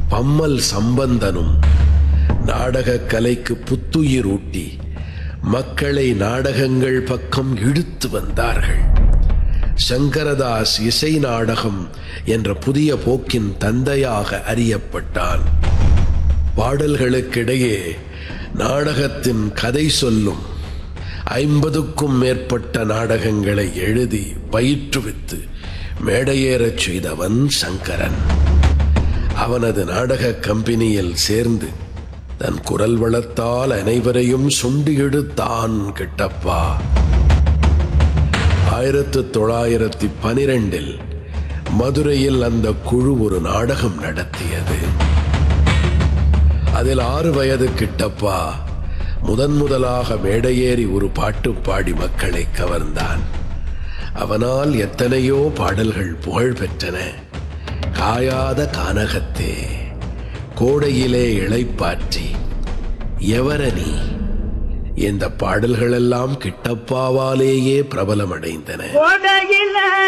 பம்மல் சம்பந்தனும் நாடகக் கலைக்கு புத்துயிர் ஊட்டி மக்களை நாடகங்கள் பக்கம் இழுத்து வந்தார்கள் சங்கரதாஸ் இசை நாடகம் என்ற புதிய போக்கின் தந்தையாக அறியப்பட்டான் பாடல்களுக்கிடையே நாடகத்தின் கதை சொல்லும் ஐம்பதுக்கும் மேற்பட்ட நாடகங்களை எழுதி பயிற்றுவித்து மேடையேறச் செய்தவன் சங்கரன் அவனது நாடக கம்பெனியில் சேர்ந்து தன் குரல் வளத்தால் அனைவரையும் சுண்டி எடுத்தான் கிட்டப்பா ஆயிரத்து தொள்ளாயிரத்தி பனிரெண்டில் மதுரையில் அந்த குழு ஒரு நாடகம் நடத்தியது அதில் ஆறு வயது கிட்டப்பா முதன் முதலாக மேடையேறி ஒரு பாட்டு பாடி மக்களை கவர்ந்தான் அவனால் எத்தனையோ பாடல்கள் புகழ் பெற்றன காயாத கானகத்தே கோடையிலே இளைப்பாற்றி எவரணி இந்த பாடல்களெல்லாம் கிட்டப்பாவாலேயே பிரபலமடைந்தன கோடையில